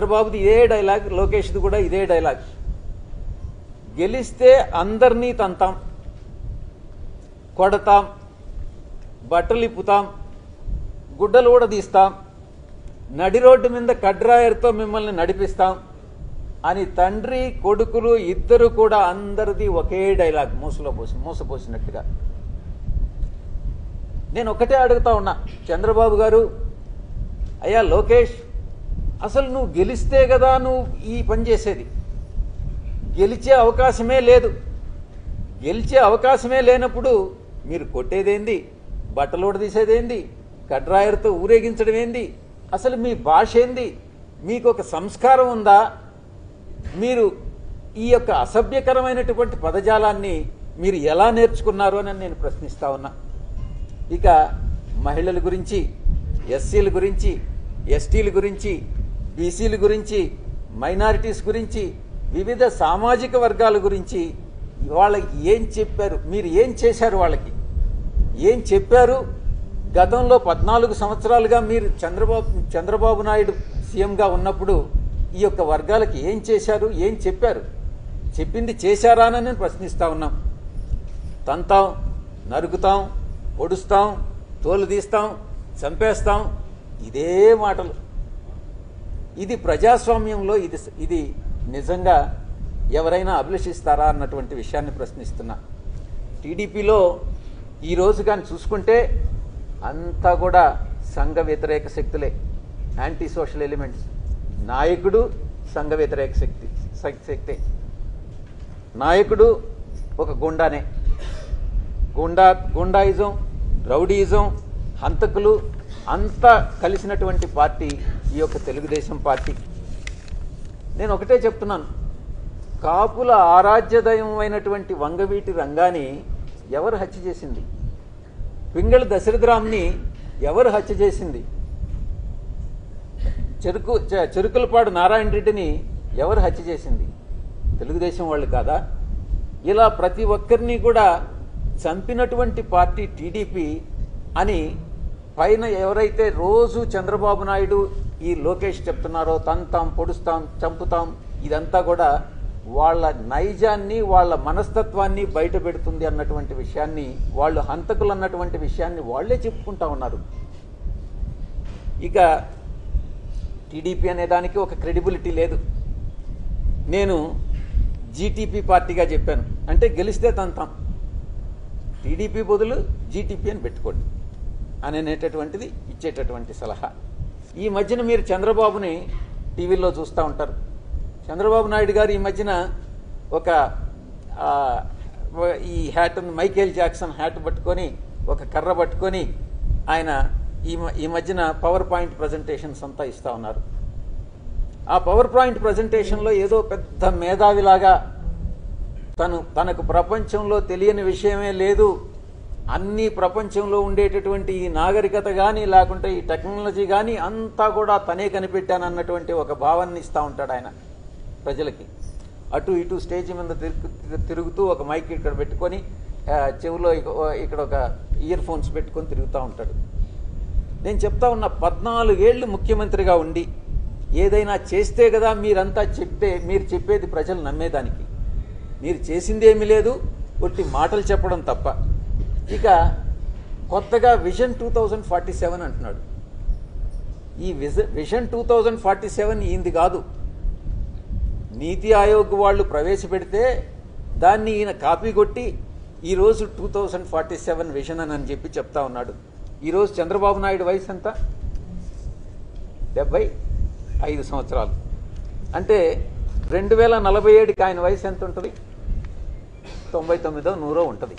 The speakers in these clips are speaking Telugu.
చంద్రబాబుది ఇదే డైలాగ్ లోకేష్ది కూడా ఇదే డైలాగ్ గెలిస్తే అందరినీ తంతాం కొడతాం బట్టలు ఇప్పుతాం గుడ్డలు కూడా తీస్తాం నడి రోడ్డు మీద కడ్రాయర్తో మిమ్మల్ని నడిపిస్తాం అని తండ్రి కొడుకులు ఇద్దరు కూడా అందరిది ఒకే డైలాగ్ మూసలో పోసి మూసపోసినట్టుగా నేను ఒకటే అడుగుతా ఉన్నా చంద్రబాబు గారు అయ్యా లోకేష్ అసలు నువ్వు గెలిస్తే కదా నువ్వు ఈ పని చేసేది గెలిచే అవకాశమే లేదు గెలిచే అవకాశమే లేనప్పుడు మీరు కొట్టేదేంది బట్టలోడ తీసేదేంది కడ్రాయర్తో ఊరేగించడం ఏంది అసలు మీ భాష ఏంది మీకు ఒక సంస్కారం ఉందా మీరు ఈ యొక్క అసభ్యకరమైనటువంటి పదజాలాన్ని మీరు ఎలా నేర్చుకున్నారు అని నేను ప్రశ్నిస్తా ఉన్నా ఇక మహిళల గురించి ఎస్సీల గురించి ఎస్టీల గురించి బీసీల గురించి మైనారిటీస్ గురించి వివిధ సామాజిక వర్గాల గురించి వాళ్ళకి ఏం చెప్పారు మీరు ఏం చేశారు వాళ్ళకి ఏం చెప్పారు గతంలో పద్నాలుగు సంవత్సరాలుగా మీరు చంద్రబాబు చంద్రబాబు నాయుడు సీఎంగా ఉన్నప్పుడు ఈ యొక్క వర్గాలకి ఏం చేశారు ఏం చెప్పారు చెప్పింది చేశారా అని నేను ప్రశ్నిస్తా ఉన్నాం తంతాం నరుకుతాం పొడుస్తాం తోలు తీస్తాం చంపేస్తాం ఇదే మాటలు ఇది ప్రజాస్వామ్యంలో ఇది ఇది నిజంగా ఎవరైనా అభిలషిస్తారా అన్నటువంటి విషయాన్ని ప్రశ్నిస్తున్నా టీడీపీలో ఈ రోజు కానీ చూసుకుంటే అంతా కూడా సంఘ వ్యతిరేక శక్తులే యాంటీ సోషల్ ఎలిమెంట్స్ నాయకుడు సంఘ వ్యతిరేక శక్తి శక్- శక్తే నాయకుడు ఒక గుండానే గుండా గుండాయిజం రౌడీయిజం హంతకులు అంతా కలిసినటువంటి పార్టీ ఈ యొక్క తెలుగుదేశం పార్టీ నేను ఒకటే చెప్తున్నాను కాపుల ఆరాధ్యదయమైనటువంటి వంగవీటి రంగాన్ని ఎవరు హత్య చేసింది పింగళి దశరథరామ్ని ఎవరు హత్య చేసింది చెరుకు చె- చెరుకులపాడు నారాయణ రెడ్డిని ఎవరు హత్య చేసింది తెలుగుదేశం వాళ్ళు కాదా ఇలా ప్రతి ఒక్కరిని కూడా చంపినటువంటి పార్టీ టీడీపీ అని పైన ఎవరైతే రోజు చంద్రబాబు నాయుడు ఈ లోకేష్ చెప్తున్నారో తంతాం పొడుస్తాం చంపుతాం ఇదంతా కూడా వాళ్ళ నైజాన్ని వాళ్ళ మనస్తత్వాన్ని బయట పెడుతుంది అన్నటువంటి విషయాన్ని వాళ్ళు హంతకులు అన్నటువంటి విషయాన్ని వాళ్ళే చెప్పుకుంటా ఉన్నారు ఇక టీడీపీ అనే దానికి ఒక క్రెడిబిలిటీ లేదు నేను జీటీపీ పార్టీగా చెప్పాను అంటే గెలిస్తే తంతాం టీడీపీ బదులు జీటీపీ అని పెట్టుకోండి అనేటటువంటిది ఇచ్చేటటువంటి సలహా ఈ మధ్యన మీరు చంద్రబాబుని టీవీలో చూస్తూ ఉంటారు చంద్రబాబు నాయుడు గారు ఈ మధ్యన ఒక ఆ, ఈ హ్యాట్ మైకేల్ జాక్సన్ హ్యాట్ పట్టుకొని ఒక కర్ర పట్టుకొని ఆయన ఈ మ- ఈ మధ్యన పవర్ పాయింట్ ప్రజెంటేషన్స్ అంతా ఇస్తా ఉన్నారు ఆ పవర్ పాయింట్ ప్రజెంటేషన్లో ఏదో పెద్ద మేధావిలాగా తను తనకు ప్రపంచంలో తెలియని విషయమే లేదు అన్ని ప్రపంచంలో ఉండేటటువంటి ఈ నాగరికత కానీ లేకుంటే ఈ టెక్నాలజీ కానీ అంతా కూడా తనే కనిపెట్టానన్నటువంటి ఒక భావాన్ని ఇస్తూ ఉంటాడు ఆయన ప్రజలకి అటు ఇటు స్టేజ్ మీద తిరుగు తిరుగుతూ ఒక మైక్ ఇక్కడ పెట్టుకొని ఆ, చెవిలో ఇక- ఇక్కడ ఒక ఇయర్ ఫోన్స్ పెట్టుకొని తిరుగుతూ ఉంటాడు నేను చెప్తా ఉన్న పద్నాలుగేళ్లు ముఖ్యమంత్రిగా ఉండి ఏదైనా చేస్తే కదా మీరంతా చెప్తే మీరు చెప్పేది ప్రజలు నమ్మేదానికి మీరు చేసిందేమీ లేదు ఒట్టి మాటలు చెప్పడం తప్ప ఇక కొత్తగా vision two thousand forty seven అంటున్నాడు ఈ విజ vision two thousand forty seven ఈయనది కాదు నీతి ఆయోగ్ వాళ్ళు ప్రవేశపెడితే దాన్ని ఈయన కాపీ కొట్టి ఈరోజు two thousand forty seven vision అని అని చెప్పి చెప్తా ఉన్నాడు ఈరోజు చంద్రబాబు నాయుడు వయసు ఎంత డెబ్బై ఐదు సంవత్సరాలు అంటే రెండు వేల నలభై ఏడుకి ఆయన వయసు ఎంత ఉంటుంది తొంభై తొమ్మిదో నూరో ఉంటుంది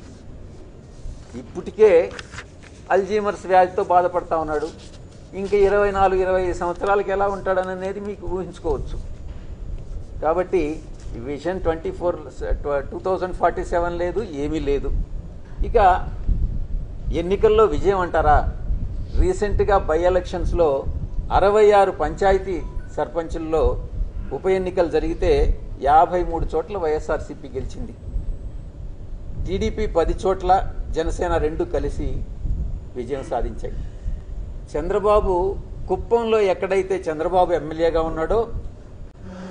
ఇప్పటికే అల్జీమర్స్ వ్యాధితో బాధపడతా ఉన్నాడు ఇంకా ఇరవై నాలుగు ఇరవై ఐదు సంవత్సరాలకి ఎలా ఉంటాడనేది మీకు ఊహించుకోవచ్చు కాబట్టి vision twenty four two thousand forty seven లేదు ఏమీ లేదు ఇక ఎన్నికల్లో విజయం అంటారా రీసెంట్గా బై ఎలక్షన్స్లో అరవై ఆరు పంచాయతీ సర్పంచుల్లో ఉప ఎన్నికలు జరిగితే యాభై మూడు చోట్ల వైఎస్ఆర్సీపీ గెలిచింది టీడీపీ పది చోట్ల జనసేన రెండు కలిసి విజయం సాధించాయి చంద్రబాబు కుప్పంలో ఎక్కడైతే చంద్రబాబు ఎమ్మెల్యేగా ఉన్నాడో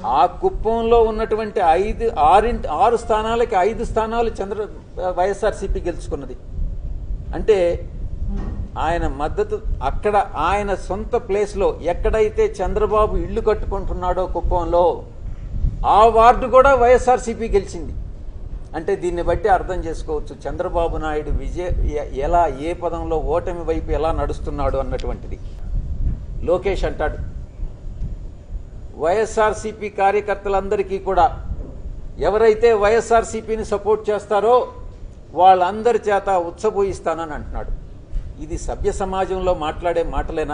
ఆ కుప్పంలో ఉన్నటువంటి ఐదు ఆరింటి ఆరు స్థానాలకి ఐదు స్థానాలు చంద్ర వైఎస్ఆర్సీపీ గెలుచుకున్నది అంటే ఆయన మద్దతు అక్కడ ఆయన సొంత ప్లేస్లో ఎక్కడైతే చంద్రబాబు ఇల్లు కట్టుకుంటున్నాడో కుప్పంలో ఆ వార్డు కూడా వైఎస్ఆర్సీపీ గెలిచింది అంటే దీన్ని బట్టి అర్థం చేసుకోవచ్చు చంద్రబాబు నాయుడు విజయ ఎ- ఎలా ఏ పదంలో ఓటమి వైపు ఎలా నడుస్తున్నాడు అన్నటువంటిది లోకేష్ అంటాడు వైఎస్ఆర్సీపీ కార్యకర్తలందరికీ కూడా ఎవరైతే వైఎస్ఆర్సీపీని సపోర్ట్ చేస్తారో వాళ్ళందరి చేత ఉత్సబోయిస్తానని అంటున్నాడు ఇది సభ్య సమాజంలో మాట్లాడే మాటలేనా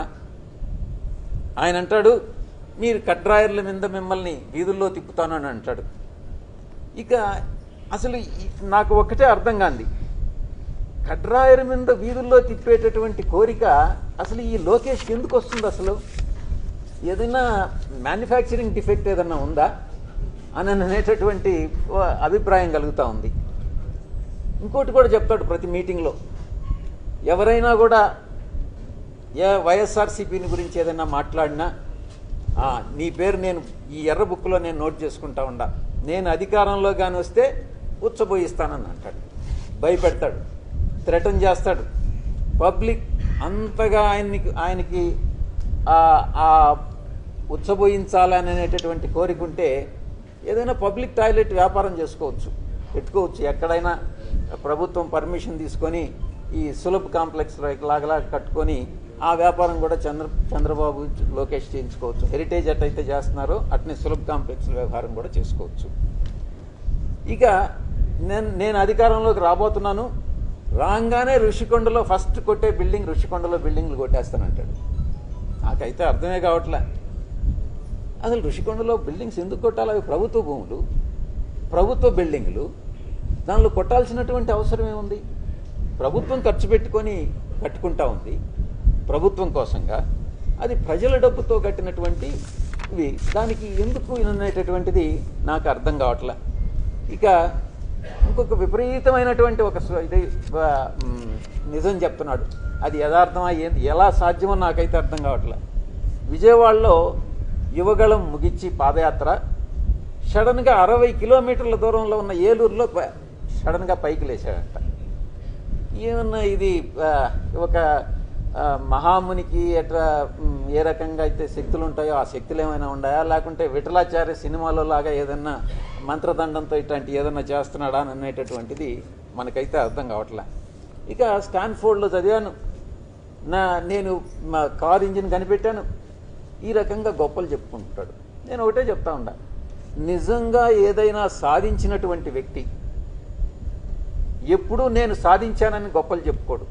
ఆయన అంటాడు మీరు కడ్రాయర్ల మీద మిమ్మల్ని వీధుల్లో తిప్పుతానని అంటాడు ఇక అసలు ఈ- నాకు ఒకటే అర్థం కాంది కడ్రాయర్ మీద వీధుల్లో తిప్పేటటువంటి కోరిక అసలు ఈ లోకేష్కి ఎందుకు వస్తుంది అసలు ఏదైనా మ్యానుఫ్యాక్చరింగ్ డిఫెక్ట్ ఏదన్నా ఉందా అని అనేటటువంటి ఓ అభిప్రాయం కలుగుతూ ఉంది ఇంకోటి కూడా చెప్తాడు ప్రతి మీటింగ్లో ఎవరైనా కూడా ఏ వైఎస్ఆర్సీపీని గురించి ఏదైనా మాట్లాడినా "ఆ, నీ పేరు నేను ఈ ఎర్ర బుక్లో నేను నోట్ చేసుకుంటా ఉండా నేను అధికారంలో కానీ వస్తే ఉచ్చబోయిస్తానని అంటాడు భయపెడతాడు థ్రెటన్ చేస్తాడు పబ్లిక్ అంతగా ఆయన్ని ఆయనకి ఆ- ఆ ఉచ్చబోయించాలనేటటువంటి కోరిక ఉంటే ఏదైనా పబ్లిక్ టాయిలెట్ వ్యాపారం చేసుకోవచ్చు పెట్టుకోవచ్చు ఎక్కడైనా ప్రభుత్వం పర్మిషన్ తీసుకొని ఈ సులభ్ కాంప్లెక్స్ లాగలా కట్టుకొని ఆ వ్యాపారం కూడా చంద్ర చంద్రబాబు లోకేష్ చేయించుకోవచ్చు హెరిటేజ్ ఎట్టయితే చేస్తున్నారో అట్నే సులభ్ కాంప్లెక్స్ వ్యవహారం కూడా చేసుకోవచ్చు ఇక నేను నేను అధికారంలోకి రాబోతున్నాను రాగానే ఋషికొండలో ఫస్ట్ కొట్టే బిల్డింగ్ ఋషికొండలో బిల్డింగ్లు కొట్టేస్తానంటాడు నాకైతే అర్థమే కావట్లే అసలు ఋషికొండలో బిల్డింగ్స్ ఎందుకు కొట్టాలి అవి ప్రభుత్వ భూములు ప్రభుత్వ బిల్డింగ్లు దానిలో కొట్టాల్సినటువంటి అవసరం ఏముంది ప్రభుత్వం ఖర్చు పెట్టుకొని కట్టుకుంటా ఉంది ప్రభుత్వం కోసంగా అది ప్రజల డబ్బుతో కట్టినటువంటి ఇవి దానికి ఎందుకు అనేటటువంటిది నాకు అర్థం కావట్లే ఇక ఇంకొక విపరీతమైనటువంటి ఒక స్వ- ఇది ఆ, మ్, నిజం చెప్తున్నాడు అది యథార్థమా ఏంది ఎలా సాధ్యమో నాకైతే అర్థం కావట్లే విజయవాడలో యువగళం ముగించి పాదయాత్ర సడన్గా అరవై కిలోమీటర్ల దూరంలో ఉన్న ఏలూరులో ప- సడన్గా పైకి లేచాడంట ఏమన్నా ఇది ఆ, ఒక ఆ, మహామునికి ఎట్లా మ్, ఏ రకంగా అయితే శక్తులు ఉంటాయో ఆ శక్తులు ఏమైనా ఉన్నాయా లేకుంటే విఠలాచార్య సినిమాలో లాగా ఏదన్నా మంత్రదండంతో ఇట్లాంటి ఏదన్నా చేస్తున్నాడా అని అనేటటువంటిది మనకైతే అర్థం కావట్లే ఇక స్టాన్ఫోర్డ్లో చదివాను నా నేను మా కార్ ఇంజిన్ కనిపెట్టాను ఈ రకంగా గొప్పలు చెప్పుకుంటాడు నేను ఒకటే చెప్తా ఉండా నిజంగా ఏదైనా సాధించినటువంటి వ్యక్తి ఎప్పుడూ నేను సాధించానని గొప్పలు చెప్పుకోడు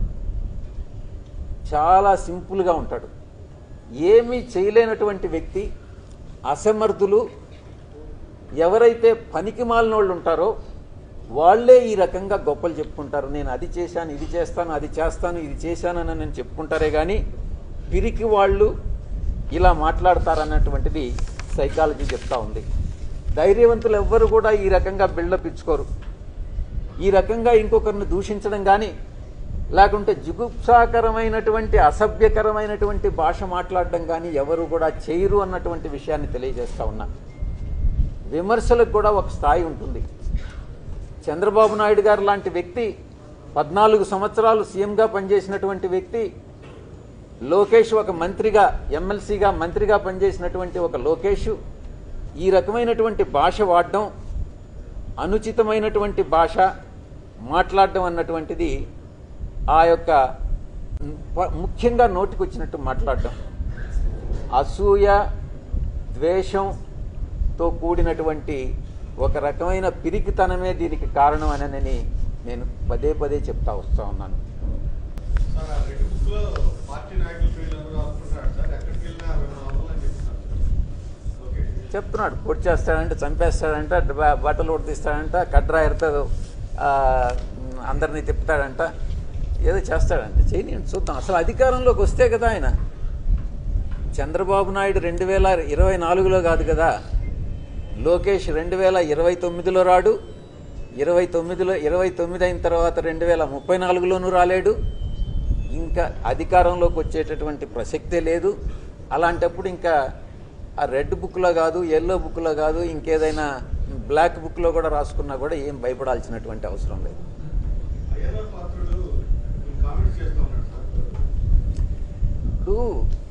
చాలా సింపుల్గా ఉంటాడు ఏమీ చేయలేనటువంటి వ్యక్తి అసమర్థులు ఎవరైతే పనికి మాలినోళ్ళు ఉంటారో వాళ్ళే ఈ రకంగా గొప్పలు చెప్పుకుంటారు నేను అది చేశాను ఇది చేస్తాను అది చేస్తాను ఇది చేశానని నేను చెప్పుకుంటారే కానీ పిరికి వాళ్ళు ఇలా మాట్లాడతారన్నటువంటిది సైకాలజీ చెప్తా ఉంది ధైర్యవంతులు ఎవ్వరు కూడా ఈ రకంగా బిల్డప్ ఇచ్చుకోరు ఈ రకంగా ఇంకొకరిని దూషించడం కానీ లేకుంటే జుగుప్సాకరమైనటువంటి అసభ్యకరమైనటువంటి భాష మాట్లాడడం కానీ ఎవరు కూడా చేయరు అన్నటువంటి విషయాన్ని తెలియజేస్తా ఉన్నా విమర్శలకు కూడా ఒక స్థాయి ఉంటుంది చంద్రబాబు నాయుడు గారు లాంటి వ్యక్తి పద్నాలుగు సంవత్సరాలు సీఎంగా పనిచేసినటువంటి వ్యక్తి లోకేష్ ఒక మంత్రిగా ఎమ్మెల్సీగా మంత్రిగా పనిచేసినటువంటి ఒక లోకేష్ ఈ రకమైనటువంటి భాష వాడడం అనుచితమైనటువంటి భాష మాట్లాడడం అన్నటువంటిది ఆ యొక్క ప- ముఖ్యంగా నోటికొచ్చినట్టు మాట్లాడడం అసూయ ద్వేషంతో కూడినటువంటి ఒక రకమైన పిరికితనమే దీనికి కారణం అని నేను పదే పదే చెప్తా వస్తా ఉన్నాను సార్ ఆ రెడ్ బుక్ లో పార్టీ నాయకుల పేర్లు అందరూ రాసుకుంటున్నాడు సార్ ఎక్కడికి వెళ్ళినా రెండు వందలు అని చెప్తున్నారు సార్ ఓకే చెప్తున్నాడు పొడి చేస్తాడంట చంపేస్తాడంట బ- బట్టలు ఉడితిస్తాడంట కడ్రాయర్తో ఆ, అందరినీ తిప్పుతాడంట ఏదో చేస్తాడంట చేయని చూద్దాం అసలు అధికారంలోకి వస్తే కదా ఆయన చంద్రబాబు నాయుడు రెండు వేల ఇరవై నాలుగులో కాదు కదా లోకేష్ రెండు వేల ఇరవై తొమ్మిదిలో రాడు ఇరవై తొమ్మిదిలో ఇరవై తొమ్మిది అయిన తర్వాత రెండు వేల ముప్పై నాలుగులోనూ రాలేడు ఇంకా అధికారంలోకి వచ్చేటటువంటి ప్రసక్తే లేదు అలాంటప్పుడు ఇంకా ఆ రెడ్ బుక్లో కాదు ఎల్లో బుక్లో కాదు ఇంకేదైనా బ్లాక్ బుక్లో కూడా రాసుకున్నా కూడా ఏం భయపడాల్సినటువంటి అవసరం లేదు అయ్యన్న పాత్రుడు కామెంట్స్ చేస్తా ఉన్నాడు సార్ ఇప్పుడు